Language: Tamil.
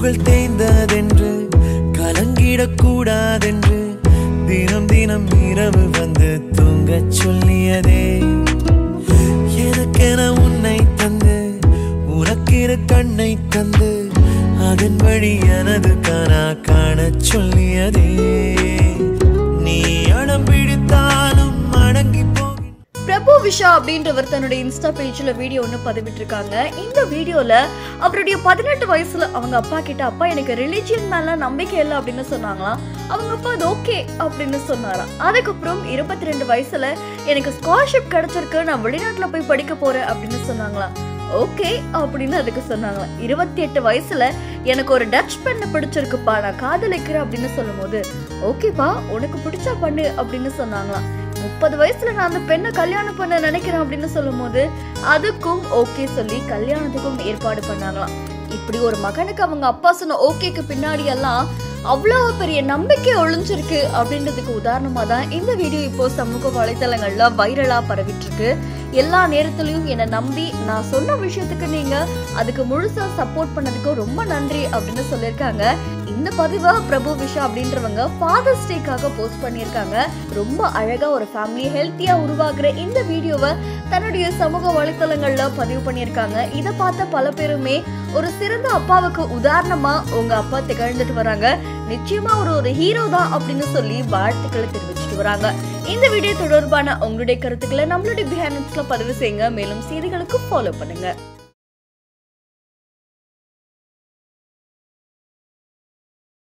புகழ் தேய்ந்ததென்று கலங்கிடக்கூடாதென்று தினம் தினம் இரவு வந்து தூங்கச் சொல்லியதே எனக்கென உன்னை தந்து உனக்கிரு கண்ணை தந்து அதன் வழி எனது கனா காணச் சொல்லியதே நீ அடம் பிடித்தாலும் அடங்கி போகின்ற பிரபு விஷா அப்படின்றவர் தன்னுடைய இன்ஸ்டா பேஜ்ல வீடியோ ஒன்று பதிவிட்டிருக்காங்க இந்த வீடியோல அவருடைய பதினெட்டு வயசுல அவங்க அப்பா கிட்ட அப்பா எனக்கு ரிலிஜியன் மேல நம்பிக்கை இல்லை அப்படின்னு சொன்னாங்களாம் அவங்க அப்பா அது ஓகே அப்படின்னு சொன்னாராம் அதுக்கப்புறம் இருபத்தி ரெண்டு வயசுல எனக்கு ஸ்காலர்ஷிப் கிடைச்சிருக்கு நான் வெளிநாட்டுல போய் படிக்க போறேன் அப்படின்னு சொன்னாங்களாம் ஓகே அப்படின்னு அதுக்கு சொன்னாங்களாம் இருபத்தி எட்டு வயசுல எனக்கு ஒரு டச் பெண்ணை பிடிச்சிருக்குப்பா நான் காதலிக்கிறேன் அப்படின்னு சொல்லும்போது ஓகேப்பா உனக்கு பிடிச்சா பண்ணு அப்படின்னு சொன்னாங்களாம் முப்பது வயசுல நான் அந்த பெண்ணை கல்யாணம் பண்ண நினைக்கிறேன் அப்படின்னு சொல்லும்போது அதுக்கும் ஓகே சொல்லி கல்யாணத்துக்கும் ஏற்பாடு பண்ணாங்களாம் இப்படி ஒரு மகனுக்கு அவங்க அப்பா சொன்ன ஓகேக்கு பின்னாடி எல்லாம் அவ்வளோ பெரிய நம்பிக்கை ஒளிஞ்சிருக்கு அப்படின்றதுக்கு உதாரணமா தான் இந்த வீடியோ இப்போ சமூக வலைத்தளங்கள்ல வைரலா பரவிட்டு இருக்கு எல்லா நேரத்துலயும் என்னை நம்பி நான் சொன்ன விஷயத்துக்கு நீங்க அதுக்கு முழுசா சப்போர்ட் பண்ணதுக்கு ரொம்ப நன்றி அப்படின்னு சொல்லியிருக்காங்க இந்த பதிவை பிரபு விஷா அப்படின்றவங்க ஃபாதர்ஸ் டேக்காக போஸ்ட் பண்ணியிருக்காங்க ரொம்ப அழகா ஒரு ஃபேமிலி ஹெல்த்தியா உருவாக்குற இந்த வீடியோவை தன்னுடைய சமூக வலைத்தளங்கள்ல பதிவு பண்ணியிருக்காங்க இதை பார்த்த பல பேருமே ஒரு சிறந்த அப்பாவுக்கு உதாரணமா உங்க அப்பா திகழ்ந்துட்டு வராங்க நிச்சயமா ஒரு ஒரு ஹீரோ தான் அப்படின்னு சொல்லி வாழ்த்துக்களை தெரிவிச்சிட்டு வராங்க இந்த வீடியோ தொடர்பான உங்களுடைய கருத்துக்களை நம்மளுடைய பிஹேனட்ஸ்ல பதிவு செய்யுங்க மேலும் செய்திகளுக்கு ஃபாலோ பண்ணுங்க